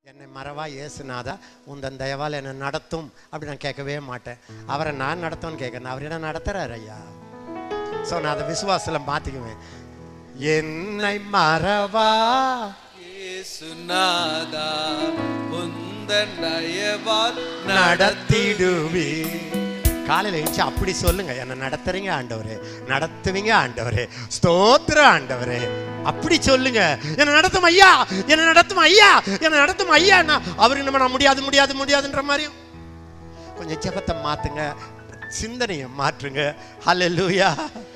என்னை மறவா இயேசுநாதா உந்தன் தயவால் என்னை நடத்தும் அப்படி நான் கேட்கவே மாட்டேன் அவரை நான் நடத்தும்னு கேட்கறேன் அவர் என்ன நடத்துறாரு ஐயா ஸோ நான் அதை விசுவாசத்தில் மாற்றிக்குவேன் என்னை மறவா இயேசுநாதா உந்தன் தயவால் நடத்திடுவி காலையில் எழுந்துச்சு அப்படி சொல்லுங்க என்னை நடத்துறீங்க ஆண்டவரே நடத்துவீங்க ஆண்டவரே ஸ்தோத்திர ஆண்டவரே அப்படி சொல்லுங்க என்னை நடத்தும் ஐயா என்னை நடத்தும் ஐயா என்னை நடத்தும் ஐயா அவர் நம்ம நான் முடியாது முடியாது முடியாதுன்ற மாதிரியும் கொஞ்சம் ஜெபத்தை மாத்துங்க சிந்தனையை மாற்றுங்க ஹalleluya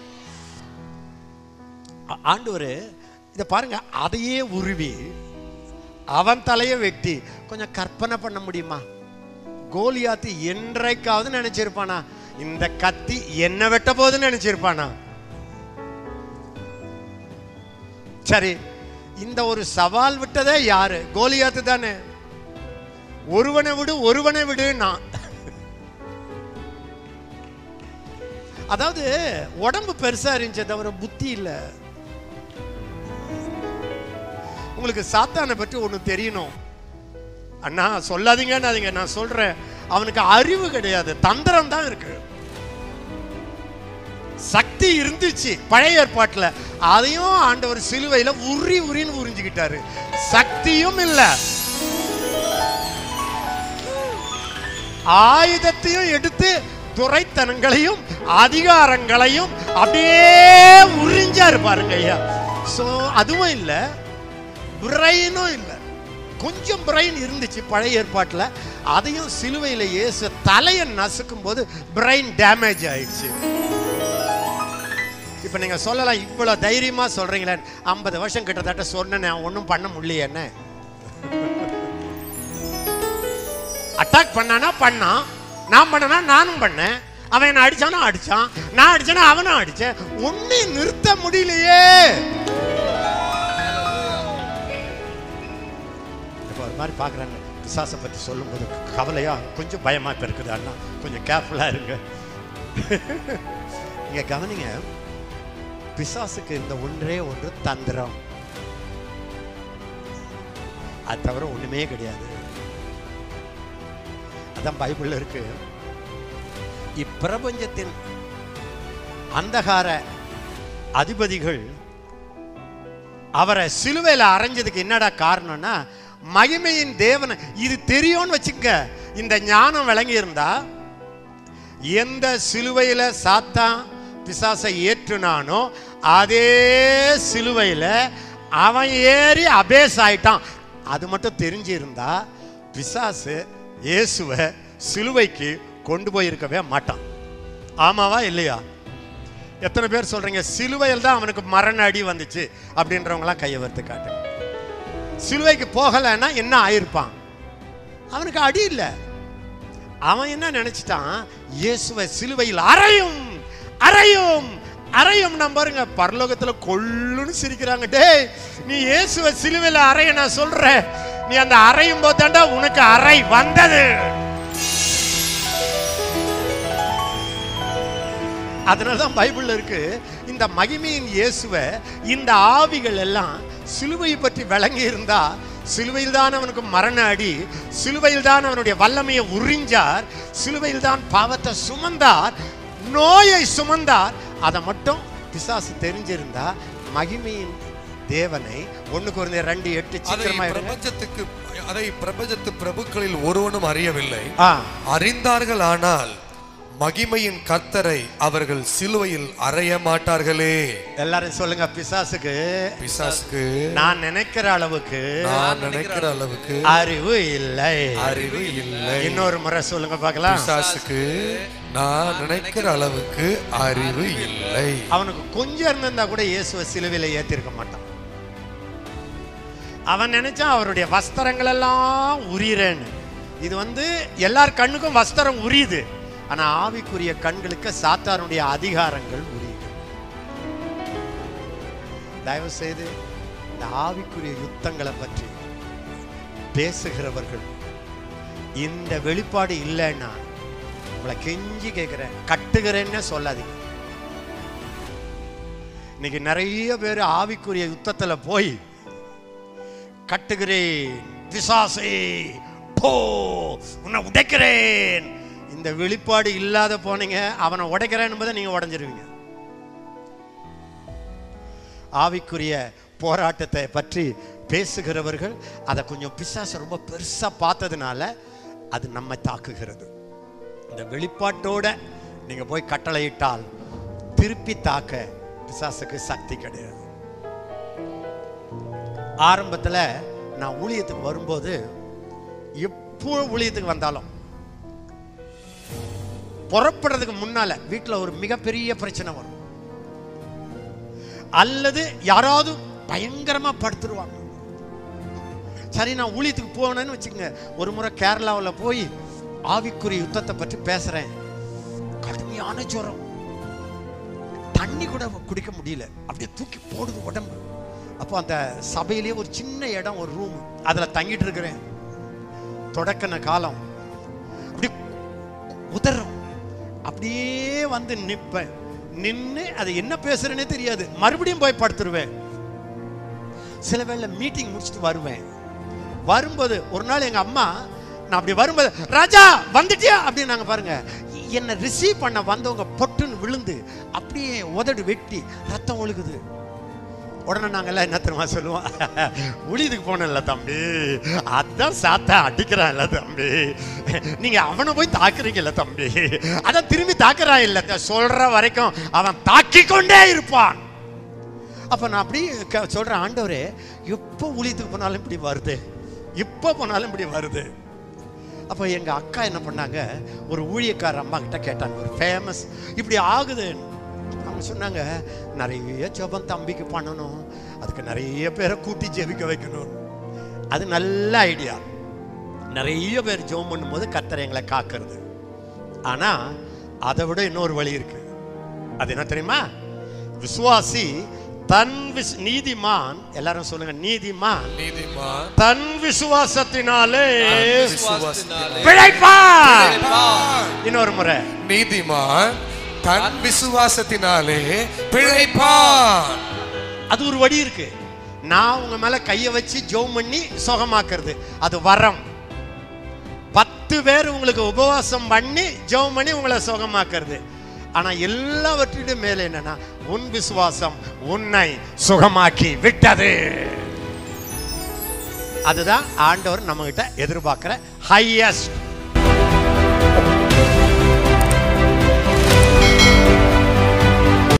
ஆ- ஆண்டவரே இதை பாருங்க அதையே உருவி அவன் தலையை வெட்டி கொஞ்சம் கற்பனை பண்ண முடியுமா கோலியாத்து என்றைக்காவது நினைச்சிருப்பானா இந்த கத்தி என்ன வெட்ட போகுதுன்னு நினைச்சிருப்பானா சரி இந்த ஒரு சவால் விட்டதே யாரு கோலியாத்து தானே ஒருவனை விடு ஒருவனை விடு நான் அதாவது உடம்பு பெருசா இருந்துச்சே தவிர புத்தி இல்லை உங்களுக்கு சாத்தானை பற்றி ஒன்று தெரியணும் அண்ணா சொல்லாதீங்கன்னாதீங்க நான் சொல்றேன் அவனுக்கு அறிவு கிடையாது தந்திரம் தான் இருக்கு சக்தி இருந்துச்சு பழைய ஏற்பாட்டுல அதையும் ஆண்டவர் சிலுவையில உரி உரின்னு உறிஞ்சுக்கிட்டாரு சக்தியும் இல்ல ஆயுதத்தையும் எடுத்து துரைத்தனங்களையும் அதிகாரங்களையும் அப்படியே உறிஞ்சாரு பாருங்க ஐயா சோ அதுவும் இல்லை பிரெயினும் இல்லை கொஞ்சம் பிரெயின் இருந்துச்சு பழைய ஏற்பாட்டில் அதையும் சிலுவையில் இயேசு தலையை நசுக்கும் போது பிரெயின் டேமேஜ் ஆயிடுச்சு இப்போ நீங்க சொல்லலாம் இவ்வளோ தைரியமா சொல்றீங்களே ஐம்பது வருஷம் கிட்டத்தட்ட சொன்னேன் ஒன்றும் பண்ண முடியலையே அட்டாக் பண்ணானா பண்ணான் நான் பண்ணனா நானும் பண்ணேன் அவன் என்ன அடிச்சானா அடிச்சான் நான் அடிச்சானா அவனும் அடிச்சேன் ஒன்னையும் நிறுத்த முடியலையே இப்போ ஒரு மாதிரி பார்க்குறாங்க பிசாசை பற்றி சொல்லும்போது கவலையா கொஞ்சம் பயமா இப்போ இருக்குது அண்ணா கொஞ்சம் கேர்ஃபுல்லாக இருங்க இங்க கவனிங்க பிசாசுக்கு இந்த ஒன்றே ஒன்று தந்திரம் அது தவிர ஒண்ணுமே கிடையாது அதான் பைபிள்ல இருக்கு இப்பிரபஞ்சத்தின் அந்தகார அதிபதிகள் அவரை சிலுவையில் அரைஞ்சதுக்கு என்னடா காரணம்னா மகிமையின் தேவனை இது தெரியும்னு வச்சுக்க இந்த ஞானம் விளங்கி இருந்தா எந்த சிலுவையில் சாத்தான் பிசாசை ஏற்றுனானோ அதே சிலுவையில் அவன் ஏறி அபேஸ் ஆயிட்டான் அது மட்டும் தெரிஞ்சிருந்தா பிசாசு இயேசுவை சிலுவைக்கு கொண்டு போயிருக்கவே மாட்டான் ஆமாவா இல்லையா எத்தனை பேர் சொல்றீங்க சிலுவையில் தான் அவனுக்கு மரண அடி வந்துச்சு அப்படின்றவங்களாம் கையை வறுத்து காட்டுங்க சிலுவைக்கு போகலைன்னா என்ன ஆயிருப்பான் அவனுக்கு அடி இல்லை அவன் என்ன நினைச்சிட்டான் இயேசுவை சிலுவையில் அறையும் அறையும் அறையும் நான் பாருங்க பரலோகத்துல கொள்ளுன்னு சிரிக்கிறாங்க டேய் நீ இயேசுவை சிலுவையில் அறைய நான் சொல்றேன் நீ அந்த அறையும் போதாண்டா உனக்கு அறை வந்தது அதனால தான் பைபிள்ல இருக்கு இந்த மகிமையின் இயேசுவை இந்த ஆவிகள் எல்லாம் சிலுவையை பற்றி விளங்கி இருந்தா சிலுவையில் தான் அவனுக்கு மரண அடி சிலுவையில் தான் அவனுடைய வல்லமையை உறிஞ்சார் சிலுவையில் தான் பாவத்தை சுமந்தார் நோயை சுமந்தார் அதை மட்டும் பிசாசு தெரிஞ்சிருந்தா மகிமையின் தேவனை ஒண்ணு குறைந்த ரெண்டு எட்டு அதை சீக்கிரமா இருங்க. பிரபஞ்சத்துக்கு அதை பிரபஞ்சத்து பிரபுக்களில் ஒருவனும் அறியவில்லை ஆ அறிந்தார்கள் ஆனால் மகிமையின் கர்த்தரை அவர்கள் சிலுவையில் அறைய மாட்டார்களே எல்லாரும் சொல்லுங்க பிசாசுக்கு பிசாசுக்கு நான் நினைக்கிற அளவுக்கு நான் நினைக்கிற அளவுக்கு அறிவு இல்லை அறிவு இல்லை இன்னொரு முறை சொல்லுங்க பார்க்கலாம் பிசாசுக்கு நான் நினைக்கிற அளவுக்கு அறிவு இல்லை அவனுக்கு கொஞ்சம் இருந்திருந்தா கூட இயேசுவை சிலுவையில் ஏத்திருக்க மாட்டான் அவன் நினைச்சான் அவருடைய வஸ்திரங்கள் எல்லாம் உரியறேன்னு இது வந்து எல்லார் கண்ணுக்கும் வஸ்திரம் உரியுது ஆனா ஆவிக்குரிய கண்களுக்கு சாத்தானுடைய அதிகாரங்கள் உரியுது தயவு செய்து இந்த ஆவிக்குரிய யுத்தங்களை பற்றி பேசுகிறவர்கள் இந்த வெளிப்பாடு இல்லைன்னா உங்களை கெஞ்சி கேட்கிறேன் கட்டுகிறேன்னு சொல்லாதீங்க இன்னைக்கு நிறைய பேர் ஆவிக்குரிய யுத்தத்துல போய் கட்டுகிறேன் பிசாசே போ உன்னை உடைக்கிறேன் இந்த வெளிப்பாடு இல்லாத போனீங்க அவனை உடைக்கிறேன் என்பதை நீங்க உடைஞ்சிருவீங்க ஆவிக்குரிய போராட்டத்தை பற்றி பேசுகிறவர்கள் அதை கொஞ்சம் பிசாசை ரொம்ப பெருசா பார்த்ததுனால அது நம்மை தாக்குகிறது இந்த வெளிப்பாட்டோட நீங்க போய் கட்டளையிட்டால் திருப்பி தாக்க பிசாசுக்கு சக்தி கிடையாது ஆரம்பத்துல நான் ஊழியத்துக்கு வரும்போது எப்போ ஊழியத்துக்கு வந்தாலும் புறப்படுறதுக்கு முன்னால வீட்டுல ஒரு மிகப்பெரிய பிரச்சனை வரும் அல்லது யாராவது பயங்கரமா படுத்துருவாங்க சரி நான் ஊழியத்துக்கு போனேன்னு வச்சுக்கோங்க ஒரு முறை கேரளாவில் போய் ஆவிக்குரிய யுத்தத்தை பற்றி பேசுறேன் கடுமையான ஜுரம் தண்ணி கூட குடிக்க முடியல அப்படியே தூக்கி போடுது உடம்பு அப்போ அந்த சபையிலேயே ஒரு சின்ன இடம் ஒரு ரூம் அதில் தங்கிட்டு இருக்கிறேன் தொடக்கன காலம் அப்படி உதறும் அப்படியே வந்து நிற்பேன் நின்று அது என்ன பேசுறேனே தெரியாது மறுபடியும் போய் படுத்துருவேன் சில வேளை மீட்டிங் முடிச்சுட்டு வருவேன் வரும்போது ஒரு நாள் எங்க அம்மா நான் அப்படி வரும்போது ராஜா வந்துட்டியா அப்படின்னு நாங்க பாருங்க என்னை ரிசீவ் பண்ண வந்தவங்க பொட்டுன்னு விழுந்து அப்படியே உதடு வெட்டி ரத்தம் ஒழுகுது உடனே நாங்கெல்லாம் என்ன தெரியுமா சொல்லுவோம் உளிதுக்கு போனேன்ல தம்பி அதான் சாத்தா அடிக்கிறான்ல தம்பி நீங்க அவனை போய் தாக்குறீங்கல்ல தம்பி அதான் திரும்பி தாக்குறான் இல்ல சொல்ற வரைக்கும் அவன் தாக்கிக் கொண்டே இருப்பான் அப்ப நான் அப்படி க- சொல்றேன் ஆண்டவரே எப்போ ஊழியத்துக்கு போனாலும் இப்படி வருது எப்போ போனாலும் இப்படி வருது அப்போ எங்க அக்கா என்ன பண்ணாங்க ஒரு ஊழியக்கார அம்மா கிட்ட கேட்டாங்க ஒரு ஃபேமஸ் இப்படி ஆகுது அவங்க சொன்னாங்க நிறைய ஜெபம் தம்பிக்கு பண்ணணும் அதுக்கு நிறைய பேரை கூட்டி ஜெபிக்க வைக்கணும் அது நல்ல ஐடியா நிறைய பேர் ஜெபம் பண்ணும்போது கர்த்தர் எங்களை காக்கிறது ஆனா அதை விட இன்னொரு வழி இருக்கு அது என்ன தெரியுமா விசுவாசி தன் விஸ் நீதிமான் எல்லாரும் சொல்லுங்க நீதிமான் நீதிமான் தன் விசுவாசத்தினாலே விசுவாசத்தினாலே பிழைப்பான் பிழைப்பான். இன்னொரு முறை நீதிமான் தன் விசுவாசத்தினாலே பிழைப்பான் அது ஒரு வழி இருக்கு நான் உங்க மேல கைய வச்சு ஜெபம் பண்ணி சுகமாக்குறது அது வரம் பத்து பேர் உங்களுக்கு உபவாசம் பண்ணி ஜெபம் பண்ணி உங்களை சுகமாக்குறது ஆனா எல்லாவற்றிலும் மேல என்னன்னா உன் விசுவாசம் உன்னை சுகமாக்கி விட்டது அதுதான் ஆண்டவர் நம்ம கிட்ட எதிர்பார்க்கிற ஹையஸ்ட்